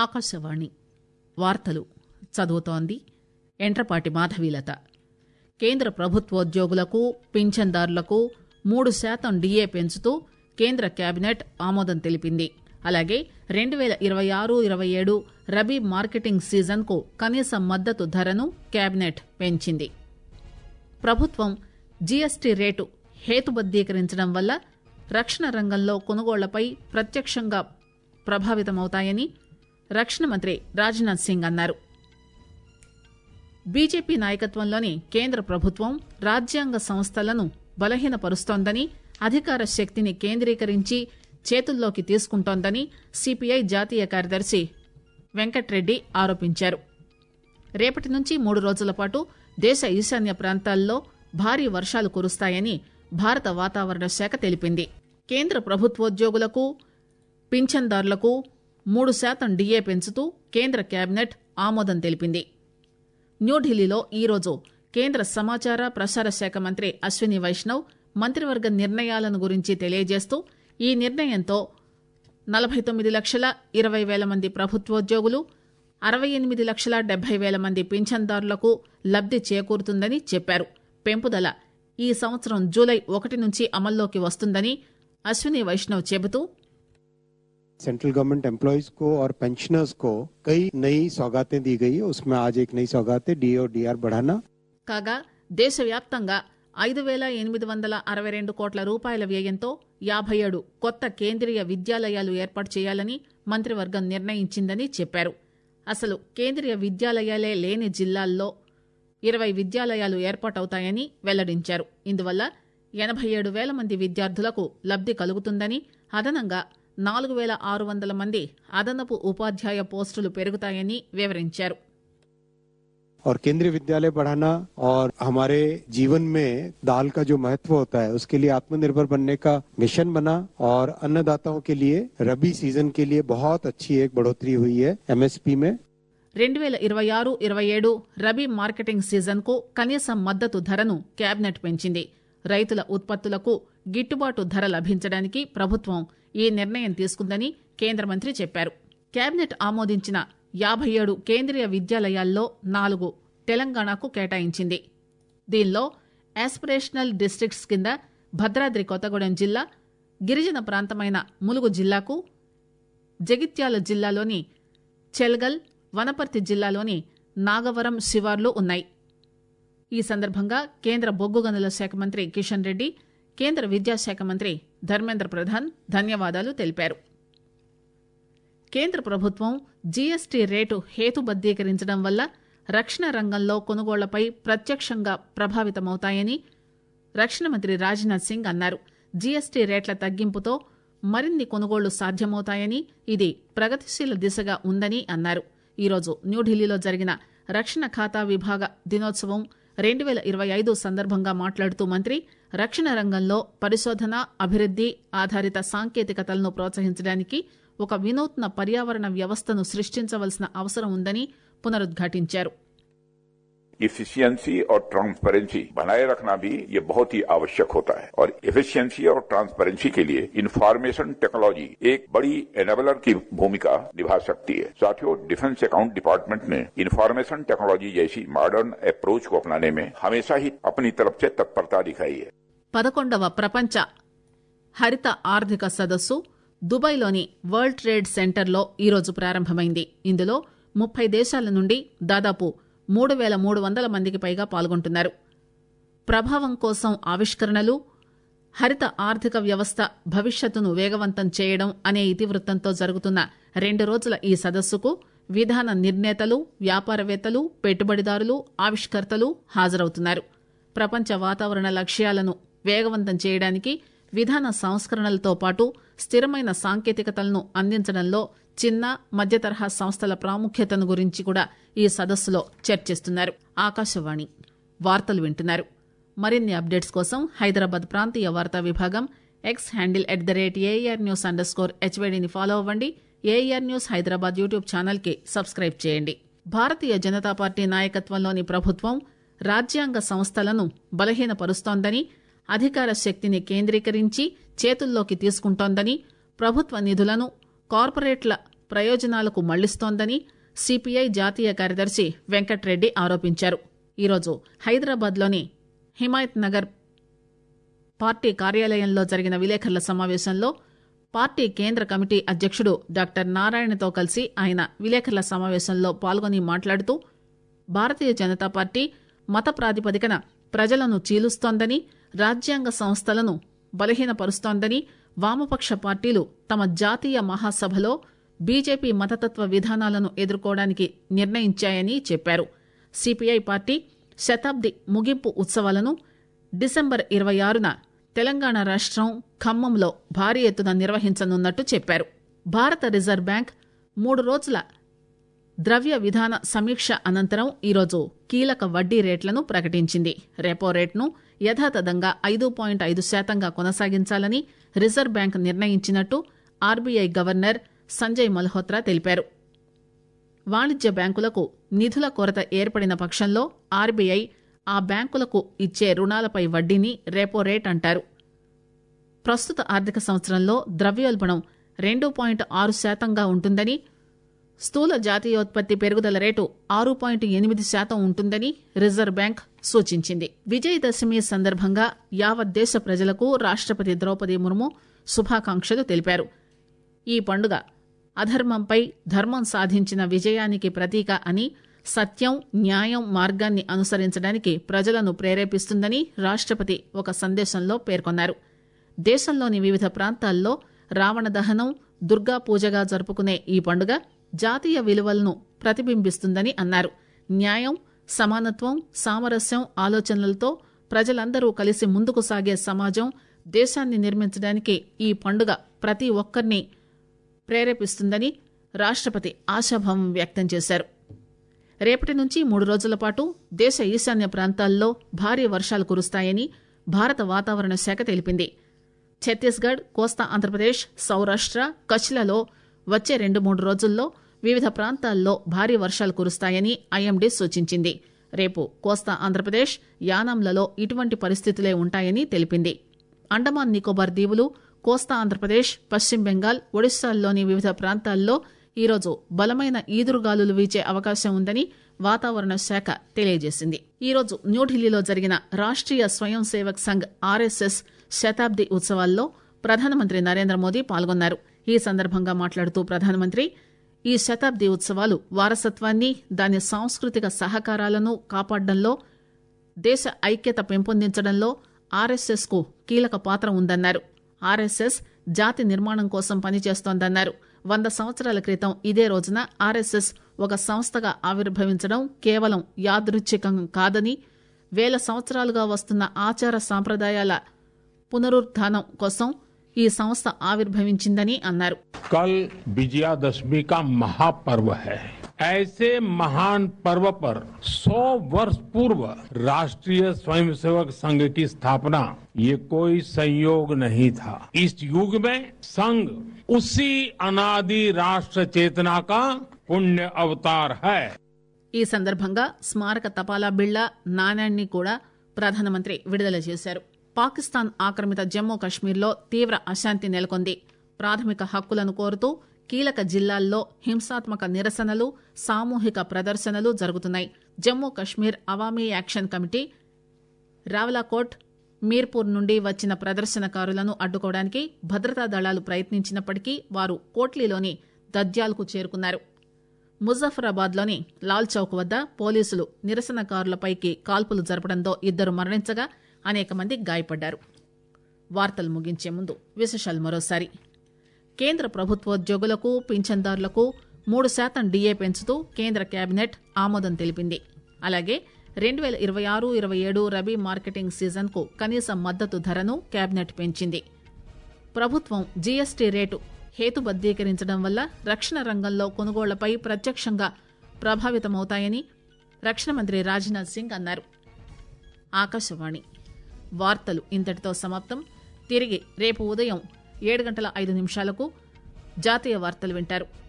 ఆకాశవాణి వార్తలు చదువుతోంది ఎంట్రపాటి మాధవీలత కేంద్ర ప్రభుత్వోద్యోగులకు పింఛన్దారులకు మూడు శాతం డిఏ పెంచుతూ కేంద్ర కేబినెట్ ఆమోదం తెలిపింది అలాగే రెండు పేల ఇరవై ఆరు ఇరవై ఏడు రబీ మార్కెటింగ్ సీజన్ కు కనీస మద్దతు ధరను కేబినెట్ పెంచింది ప్రభుత్వం జీఎస్టీ రేటు హేతుబద్దీకరించడం వల్ల రక్షణ రంగంలో కొనుగోళ్లపై ప్రత్యక్షంగా ప్రభావితమవుతాయని రక్షణ మంత్రి రాజ్నాథ్ సింగ్ అన్నారు బీజేపీ నాయకత్వంలోని కేంద్ర ప్రభుత్వం రాజ్యాంగ సంస్థలను బలహీనపరుస్తోందని అధికార శక్తిని కేంద్రీకరించి చేతుల్లోకి తీసుకుంటోందని సిపిఐ జాతీయ కార్యదర్శి వెంకట్రెడ్డి ఆరోపించారు రేపటి నుంచి మూడు రోజుల పాటు దేశ ఈశాన్య ప్రాంతాల్లో భారీ వర్షాలు కురుస్తాయని భారత వాతావరణ శాఖ తెలిపింది కేంద్ర ప్రభుత్వోద్యోగులకు పింఛన్దారులకు మూడు శాతం డిఏ పెంచుతూ కేంద్ర కేబినెట్ ఆమోదం తెలిపింది న్యూఢిల్లీలో ఈరోజు కేంద్ర సమాచార ప్రసార శాఖ మంత్రి అశ్విని వైష్ణవ్ మంత్రివర్గ నిర్ణయాలను గురించి తెలియజేస్తూ ఈ నిర్ణయంతో నలభై తొమ్మిది లక్షల ఇరవై వేల మంది ప్రభుత్వోద్యోగులు అరవై ఎనిమిది లక్షల డెబ్బై వేల మంది పింఛన్దారులకు లబ్ది చేకూరుతుందని చెప్పారు పెంపుదల ఈ సంవత్సరం జూలై ఒకటి నుంచి అమల్లోకి వస్తుందని అశ్విని వైష్ణవ్ చెబుతూ सेंट्रल गवर्नमेंट एम्प्लॉयज को और पेंशनर्स को कई नई सौगातें दी गई है उसमें आज एक नई सौगात है डीए और डीआर बढ़ाना కాగా దేశవ్యాప్తంగా ఐదు వేల ఎనిమిది వందల అరవై రెండు కోట్ల రూపాయల వ్యయంతో యాభై ఏడు కొత్త కేంద్రీయ విద్యాలయాలు ఏర్పాటు చేయాలని మంత్రివర్గం నిర్ణయించిందని చెప్పారు అసలు కేంద్రీయ విద్యాలయాలే లేని జిల్లాల్లో ఇరవై విద్యాలయాలు ఏర్పాటవుతాయని వెల్లడించారు ఇందువల్ల ఎనభై ఏడు వేల మంది విద్యార్థులకు లబ్ది కలుగుతుందని అదనంగా నాలుగు వేల ఆరు వందల మంది అదనపు ఉపాధ్యాయ పోస్టులు పెరుగుతాయని వివరించారు और केंद्रीय विद्यालय बढ़ाना और हमारे जीवन में दाल का जो महत्व होता है उसके लिए आत्मनिर्भर बनने का मिशन बना और अन्नदाताओं के लिए रबी सीजन के लिए बहुत अच्छी एक बढ़ोतरी हुई है एमएसपी में రెండు వేల ఇరవై ఆరు ఇరవై ఏడు రబీ మార్కెటింగ్ సీజన్ కు కనీస మద్దతు ధరను కేబినెట్ పెంచింది రైతుల ఉత్పత్తులకు గిట్టుబాటు ధర లభించడానికి ప్రభుత్వం ఈ నిర్ణయం తీసుకుందని కేంద్ర మంత్రి చెప్పారు కేబినెట్ ఆమోదించిన యాభై ఏడు కేంద్రీయ విద్యాలయాల్లో నాలుగు తెలంగాణకు కేటాయించింది దీనిలో ఆస్పిరేషనల్ డిస్టిక్ట్స్ కింద భద్రాద్రి కొత్తగూడెం జిల్లా గిరిజన ప్రాంతమైన ములుగు జిల్లాకు జగిత్యాల జిల్లాలోని చెల్గల్ వనపర్తి జిల్లాలోని నాగవరం శివార్లు ఉన్నాయి ఈ సందర్భంగా కేంద్ర బొగ్గు గనుల శాఖ మంత్రి కిషన్ రెడ్డి కేంద్ర విద్యాశాఖ మంత్రి ధర్మేంద్ర ప్రధాన్ ధన్యవాదాలు తెలిపారు కేంద్ర ప్రభుత్వం జీఎస్టీ రేటు హేతుబద్దీకరించడం వల్ల రక్షణ రంగంలో కొనుగోళ్లపై ప్రత్యక్షంగా ప్రభావితమవుతాయని రక్షణ మంత్రి రాజ్నాథ్ సింగ్ అన్నారు జీఎస్టీ రేట్ల తగ్గింపుతో మరిన్ని కొనుగోళ్లు సాధ్యమవుతాయని ఇది ప్రగతిశీల దిశగా ఉందని అన్నారు ఈరోజు న్యూఢిల్లీలో జరిగిన రక్షణ ఖాతా విభాగ దినోత్సవం రెండు వేల ఇరవై ఐదు సందర్భంగా మాట్లాడుతూ మంత్రి రక్షణ రంగంలో పరిశోధన అభివృద్ది ఆధారిత సాంకేతికతలను ప్రోత్సహించడానికి ఒక వినూత్న పర్యావరణ వ్యవస్థను సృష్టించవలసిన అవసరం ఉందని పునరుద్ఘాటించారు इफिशियंसी और ट्रांसपेरेंसी बनाए रखना भी ये बहुत ही आवश्यक होता है और इफिशियंसी और ट्रांसपेरेंसी के लिए इंफॉर्मेशन टेक्नोलॉजी एक बड़ी एनेबलर की भूमिका निभा सकती है साथियों डिफेंस अकाउंट डिपार्टमेंट ने इंफॉर्मेशन टेक्नोलॉजी जैसी मॉडर्न अप्रोच को अपनाने में हमेशा ही अपनी तरफ से तत्परता दिखाई है పదకొండవ ప్రపంచ హరిత ఆర్థిక సదస్సు దుబాయ్లోని వరల్డ్ ట్రేడ్ సెంటర్లో ఈరోజు ప్రారంభమైంది ఇందులో ముప్పై దేశాల నుండి దాదాపు మూడు వేల మూడు వందల మందికి పైగా పాల్గొంటున్నారు ప్రభావం కోసం ఆవిష్కరణలు హరిత ఆర్థిక వ్యవస్థ భవిష్యత్తును వేగవంతం చేయడం అనే ఇతివృత్తంతో జరుగుతున్న రెండు రోజుల ఈ సదస్సుకు విధాన నిర్ణేతలు వ్యాపారవేత్తలు పెట్టుబడిదారులు ఆవిష్కర్తలు హాజరవుతున్నారు ప్రపంచ వాతావరణ లక్ష్యాలను వేగవంతం చేయడానికి విధాన సంస్కరణలతో పాటు స్థిరమైన సాంకేతికతలను అందించడంలో చిన్న మధ్యతరహా సంస్థల ప్రాముఖ్యతను గురించి కూడా ఈ సదస్సులో చర్చిస్తున్నారు ఆకాశవాణి వార్తలు వింటున్నారు మరిన్ని అప్డేట్స్ కోసం హైదరాబాద్ ప్రాంతీయ వార్తా విభాగం X handle at the rate A R news under score హెచ్వైడీని ఫాలో అవ్వండి A R news Hyderabad YouTube channel కి సబ్స్క్రైబ్ చేయండి భారతీయ జనతా పార్టీ నాయకత్వంలోని ప్రభుత్వం రాజ్యాంగ సంస్థలను బలహీనపరుస్తోందని అధికార శక్తిని కేంద్రీకరించి చేతుల్లోకి తీసుకుంటోందని ప్రభుత్వ నిధులను కార్పొరేట్ల ప్రయోజనాలకు మళ్లిస్తోందని సిపిఐ జాతీయ కార్యదర్శి వెంకట్రెడ్డి ఆరోపించారు ఈరోజు హైదరాబాద్లోని హిమాయత్ నగర్ పార్టీ కార్యాలయంలో జరిగిన విలేకరుల సమావేశంలో పార్టీ కేంద్ర కమిటీ అధ్యక్షుడు డాక్టర్ నారాయణతో కలిసి ఆయన విలేకరుల సమావేశంలో పాల్గొని మాట్లాడుతూ భారతీయ జనతా పార్టీ మత ప్రాతిపదికన ప్రజలను చీలుస్తోందని రాజ్యాంగ సంస్థలను బలహీనపరుస్తోందని వామపక్ష పార్టీలు తమ జాతీయ మహాసభలో బీజేపీ మతతత్వ విధానాలను ఎదుర్కోవడానికి నిర్ణయించాయని చెప్పారు సిపిఐ పార్టీ శతాబ్ది ముగింపు ఉత్సవాలను డిసెంబర్ ఇరవై ఆరున తెలంగాణ రాష్టం ఖమ్మంలో భారీ ఎత్తున నిర్వహించనున్నట్టు చెప్పారు భారత రిజర్వ్ బ్యాంక్ మూడు రోజుల ద్రవ్య విధాన సమీక్ష అనంతరం ఈరోజు కీలక వడ్డీ రేట్లను ప్రకటించింది రెపో రేట్ను యథాతథంగా ఐదు పాయింట్ ఐదు శాతంగా కొనసాగించాలని రిజర్వ్ బ్యాంక్ నిర్ణయించినట్టు ఆర్బీఐ గవర్నర్ సంజయ్ మల్హోత్రా తెలిపారు వాణిజ్య బ్యాంకులకు నిధుల కొరత ఏర్పడిన పక్షంలో ఆర్బీఐ ఆ బ్యాంకులకు ఇచ్చే రుణాలపై వడ్డీని రెపో రేట్ అంటారు ప్రస్తుత ఆర్థిక సంవత్సరంలో ద్రవ్యోల్బణం రెండు పాయింట్ ఆరు శాతంగా ఉంటుందని స్థూల జాతీయోత్పత్తి పెరుగుదల రేటు ఆరు పాయింట్ ఎనిమిది శాతం ఉంటుందని రిజర్వ్ బ్యాంక్ సూచించింది విజయదశమి సందర్భంగా యావత్ దేశ ప్రజలకు రాష్టపతి ద్రౌపది ముర్ము శుభాకాంక్షలు తెలిపారు ఈ పండుగ అధర్మంపై ధర్మం సాధించిన విజయానికి ప్రతీక అని సత్యం న్యాయం మార్గాన్ని అనుసరించడానికి ప్రజలను ప్రేరేపిస్తుందని రాష్టపతి ఒక సందేశంలో పేర్కొన్నారు దేశంలోని వివిధ ప్రాంతాల్లో రావణ దహనం దుర్గా పూజగా జరుపుకునే ఈ పండుగ జాతీయ విలువలను ప్రతిబింబిస్తుందని అన్నారు న్యాయం సమానత్వం సామరస్యం ఆలోచనలతో ప్రజలందరూ కలిసి ముందుకు సాగే సమాజం దేశాన్ని నిర్మించడానికి ఈ పండుగ ప్రతి ఒక్కరిని ప్రేరేపిస్తుందని రాష్టపతి ఆశాభావం వ్యక్తం చేశారు రేపటి నుంచి మూడు రోజుల పాటు దేశ ఈశాన్య ప్రాంతాల్లో భారీ వర్షాలు కురుస్తాయని భారత వాతావరణ శాఖ తెలిపింది ఛత్తీస్గఢ్ కోస్తా ఆంధ్రప్రదేశ్ సౌరాష్ట్ర కచ్లలో వచ్చే రెండు మూడు రోజుల్లో వివిధ ప్రాంతాల్లో భారీ వర్షాలు కురుస్తాయని ఐఎండీ సూచించింది రేపు కోస్తా ఆంధ్రప్రదేశ్ యానాంలలో ఇటువంటి పరిస్థితులే ఉంటాయని తెలిపింది అండమాన్ నికోబార్ దీవులు కోస్తా ఆంధ్రప్రదేశ్ పశ్చిమ బెంగాల్ ఒడిశాల్లోని వివిధ ప్రాంతాల్లో ఈరోజు బలమైన ఈదురుగాలులు వీచే అవకాశం ఉందని వాతావరణ శాఖ తెలియజేసింది ఈరోజు న్యూఢిల్లీలో జరిగిన రాష్ట్రీయ స్వయం సేవక్ సంఘ్ ఆర్ఎస్ఎస్ శతాబ్ది ఉత్సవాల్లో ప్రధానమంత్రి నరేంద్ర మోదీ పాల్గొన్నారు ఈ సందర్భంగా మాట్లాడుతూ ప్రధానమంత్రి ఈ శతాబ్ది ఉత్సవాలు వారసత్వాన్ని దాని సాంస్కృతిక సహకారాలను కాపాడడంలో దేశ ఐక్యత పెంపొందించడంలో ఆర్ఎస్ఎస్ కు కీలక పాత్ర ఉందన్నారు ఆర్ఎస్ఎస్ జాతి నిర్మాణం కోసం పనిచేస్తోందన్నారు వంద సంవత్సరాల క్రితం ఇదే రోజున ఆర్ఎస్ఎస్ ఒక సంస్థగా ఆవిర్భవించడం కేవలం యాదృచ్ఛికం కాదని వేల సంవత్సరాలుగా వస్తున్న ఆచార సాంప్రదాయాల పునరుత్థానం కోసం ఈ సంస్థ ఆవిర్భవించిందని అన్నారు कल विजयादशमी का महापर्व है ऐसे महान पर्व पर 100 वर्ष पूर्व राष्ट्रीय स्वयंसेवक संघ की स्थापना ये कोई संयोग नहीं था इस युग में संघ उसी अनादि राष्ट्र चेतना का पुण्य अवतार है ఈ సందర్భంగా స్మారక తపాలా బిళ్ల నాణ్యాన్ని కూడా ప్రధానమంత్రి విడుదల చేశారు పాకిస్తాన్ ఆక్రమిత జమ్మూ కశ్మీర్లో తీవ్ర అశాంతి నెలకొంది ప్రాథమిక హక్కులను కోరుతూ కీలక జిల్లాల్లో హింసాత్మక నిరసనలు సామూహిక ప్రదర్శనలు జరుగుతున్నాయి జమ్మూ కశ్మీర్ అవామీ యాక్షన్ కమిటీ రావలాకోట్ మీర్పూర్ నుండి వచ్చిన ప్రదర్శనకారులను అడ్డుకోవడానికి భద్రతా దళాలు ప్రయత్నించినప్పటికీ వారు కోట్లీలోని దద్యాల్కు చేరుకున్నారు ముజఫరాబాద్లోని లాల్ చౌక్ వద్ద పోలీసులు నిరసనకారులపైకి కాల్పులు జరపడంతో ఇద్దరు మరణించగా అనేక మంది గాయపడ్డారు వార్తలు ముగించే ముందు విశేషాలు మరోసారి కేంద్ర ప్రభుత్వోద్యోగులకు పింఛన్దారులకు మూడు శాతం డీఏ పెంచుతూ కేంద్ర కేబినెట్ ఆమోదం తెలిపింది అలాగే రెండు వేల ఇరవై ఆరు ఇరవై ఏడు రబీ మార్కెటింగ్ సీజన్కు కనీస మద్దతు ధరను కేబినెట్ పెంచింది ప్రభుత్వం జీఎస్టీ రేటు హేతుబద్దీకరించడం వల్ల రక్షణ రంగంలో కొనుగోళ్లపై ప్రత్యక్షంగా ప్రభావితమవుతాయని రక్షణ మంత్రి రాజ్నాథ్ సింగ్ అన్నారు ఆకాశవాణి వార్తలు ఇంతటితో సమాప్తం తిరిగి రేపు ఉదయం ఏడు గంటల ఐదు నిమిషాలకు జాతీయ వార్తలు వింటారు